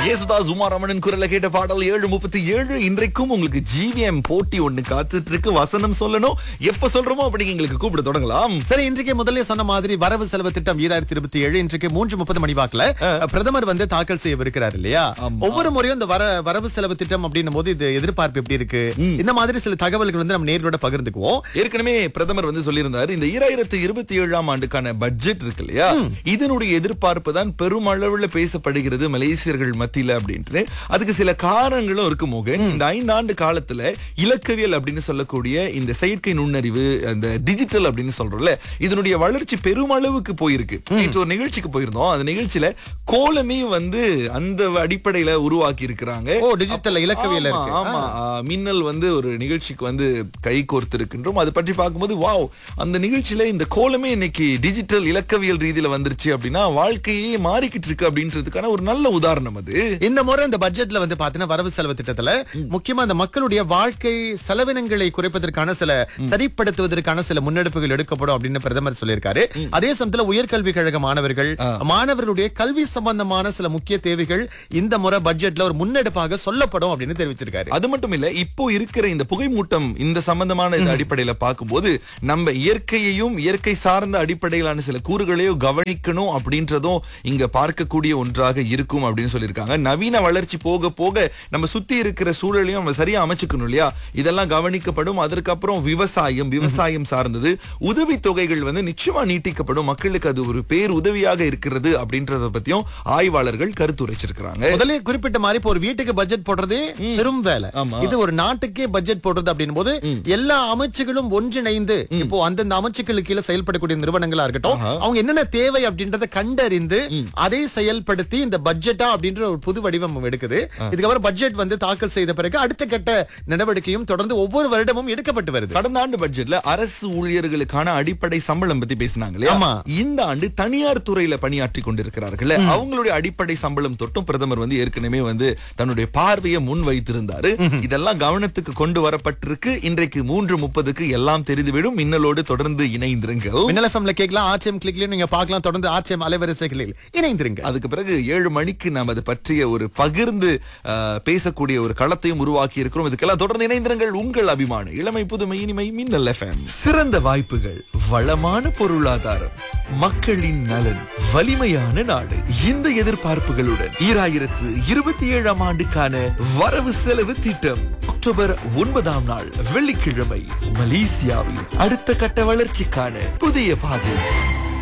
ஏசுதாஸ் உமாரமணன் குரல கேட்ட பாடல் ஏழு முப்பத்தி ஏழு இன்றைக்கும் உங்களுக்கு ஜிவிஎம் போட்டி ஒண்ணு காத்துட்டு இருக்கு வசனம் சொல்லணும் எப்ப சொல்றோமோ அப்படி எங்களுக்கு கூப்பிட தொடங்கலாம் சரி இன்றைக்கு முதல்ல சொன்ன மாதிரி வரவு செலவு திட்டம் ஈராயிரத்தி இருபத்தி ஏழு இன்றைக்கு மூன்று முப்பது மணி வாக்குல பிரதமர் வந்து தாக்கல் செய்யவிருக்கிறார் இல்லையா ஒவ்வொரு முறையும் இந்த வர வரவு செலவு திட்டம் அப்படின்னும் போது இது எதிர்பார்ப்பு எப்படி இருக்கு இந்த மாதிரி சில தகவல்கள் வந்து நம்ம நேர்களோட பகிர்ந்துக்குவோம் ஏற்கனவே பிரதமர் வந்து சொல்லியிருந்தாரு இந்த ஈராயிரத்து இருபத்தி ஏழாம் ஆண்டுக்கான பட்ஜெட் இருக்கு இல்லையா இதனுடைய எதிர்பார்ப்பு தான் பெருமளவுல பேசப்படுகிறது மலேசியர்கள் மத்தியில அப்படின்ட்டு அதுக்கு சில காரணங்களும் இருக்கு மோகன் இந்த ஐந்து ஆண்டு காலத்துல இலக்கவியல் அப்படின்னு சொல்லக்கூடிய இந்த செயற்கை நுண்ணறிவு அந்த டிஜிட்டல் அப்படின்னு சொல்றோம்ல இதனுடைய வளர்ச்சி பெருமளவுக்கு போயிருக்கு நேற்று ஒரு நிகழ்ச்சிக்கு போயிருந்தோம் அந்த நிகழ்ச்சியில கோலமே வந்து அந்த அடிப்படையில உருவாக்கி இருக்கிறாங்க ஓ டிஜிட்டல் இலக்கவியல் ஆமா, இருக்கு ஆமா ஆ, மின்னல் வந்து ஒரு நிகழ்ச்சிக்கு வந்து கை கோர்த்து இருக்கின்றோம் அதை பற்றி பார்க்கும்போது வாவ் அந்த நிகழ்ச்சியில இந்த கோலமே இன்னைக்கு டிஜிட்டல் இலக்கவியல் ரீதியில வந்துருச்சு அப்படின்னா வாழ்க்கையே மாறிக்கிட்டு இருக்கு அப்படின்றதுக்கான ஒரு நல்ல உதாரணம் அது இந்த முறை இந்த பட்ஜெட்ல வந்து பாத்தீங்கன்னா வரவு செலவு திட்டத்துல முக்கியமா இந்த மக்களுடைய வாழ்க்கை செலவினங்களை குறைப்பதற்கான சில சரிப்படுத்துவதற்கான சில முன்னெடுப்புகள் எடுக்கப்படும் அப்படின்னு பிரதமர் சொல்லியிருக்காரு அதே சமயத்துல உயர்கல்வி கழக மாணவர்கள் மாணவர்களுடைய கல்வி சம்பந்தமான சில முக்கிய தேவைகள் இந்த முறை பட்ஜெட்ல ஒரு முன்னெடுப்பாக சொல்லப்படும் அப்படின்னு தெரிவிச்சிருக்காரு அது மட்டும் இல்ல இப்போ இருக்கிற இந்த புகைமூட்டம் இந்த சம்பந்தமான இந்த அடிப்படையில பார்க்கும்போது நம்ம இயற்கையையும் இயற்கை சார்ந்த அடிப்படையிலான சில கூறுகளையும் கவனிக்கணும் அப்படின்றதும் இங்க பார்க்கக்கூடிய ஒன்றாக இருக்கும் அப்படின்னு சொல்லியிருக்காங்க நவீன வளர்ச்சி போக போக நம்ம சுத்தி இருக்கிற சூழலையும் நம்ம சரியா அமைச்சுக்கணும் இல்லையா இதெல்லாம் கவனிக்கப்படும் அதற்கப்புறம் விவசாயம் விவசாயம் சார்ந்தது உதவி தொகைகள் வந்து நிச்சயமா நீட்டிக்கப்படும் மக்களுக்கு அது ஒரு பேர் உதவியாக இருக்கிறது அப்படின்றத பத்தியும் ஆய்வாளர்கள் கருத்துரைச்சிருக்கிறாங்க முதல்ல குறிப்பிட்ட மாதிரி இப்போ ஒரு வீட்டுக்கு பட்ஜெட் போடுறதே பெரும் வேலை ஆமா. இது ஒரு நாட்டுக்கே பட்ஜெட் போடுறது அப்படின்னும் போது எல்லா அமைச்சுகளும் ஒன்றிணைந்து இப்போ அந்தந்த அமைச்சுக்களுக்கு கீழே செயல்படக்கூடிய நிறுவனங்களா இருக்கட்டும் அவங்க என்னென்ன தேவை அப்படின்றத கண்டறிந்து அதை செயல்படுத்தி இந்த பட்ஜெட்டா அப்படின்ற ஒரு புது வடிவம் எடுக்குது இதுக்கப்புறம் பட்ஜெட் வந்து தாக்கல் செய்த பிறகு அடுத்த கட்ட நடவடிக்கையும் தொடர்ந்து ஒவ்வொரு வருடமும் எடுக்கப்பட்டு வருது கடந்த ஆண்டு பட்ஜெட்ல அரசு ஊழியர்களுக்கான அடிப்படை சம்பளம் பத்தி பேசினாங்க இல்லையா ஆமா. இந்த ஆண்டு தனியார் துறையில பணியாற்றி கொண்டிருக்கிறார்கள் அவங்களுடைய அடிப்படை சம்பளம் தொட்டும் பிரதமர் வந்து ஏற்கனவே வந்து தன்னுடைய பார்வையை முன் வைத்திருந்தாரு இதெல்லாம் கவனத்துக்கு கொண்டு வரப்பட்டிருக்கு இன்றைக்கு மூன்று முப்பதுக்கு எல்லாம் தெரிந்துவிடும் மின்னலோடு தொடர்ந்து இணைந்திருங்கள் மின்னல் எஃப்எம்ல கேட்கலாம் ஆர்டிஎம் கிளிக்லயும் நீங்க பார்க்கலாம் தொடர்ந்து ஆர்டிஎம் அலைவரிசைகளில் இணைந்திருங்க அதுக்கு பிறகு ஏழு மணிக்கு நாம் அதை பற்றிய ஒரு பகிர்ந்து அஹ், பேசக்கூடிய ஒரு களத்தையும் உருவாக்கி இருக்கிறோம் இதுக்கெல்லாம் தொடர்ந்து இணைந்திருங்கள் உங்கள் அபிமான இளமை புதுமை இனிமை மின்னல் எஃப்எம் சிறந்த வாய்ப்புகள் வளமான பொருளாதாரம் மக்களின் நலன் வலிமையான நாடு இந்த எதிர்பார்ப்புகளுடன் ஈராயிரத்து இருபத்தி ஏழாம் ஆண்டுக்கான வரவு செலவு திட்டம் அக்டோபர் ஒன்பதாம் நாள் வெள்ளிக்கிழமை மலேசியாவில் அடுத்த கட்ட வளர்ச்சிக்கான புதிய பாதை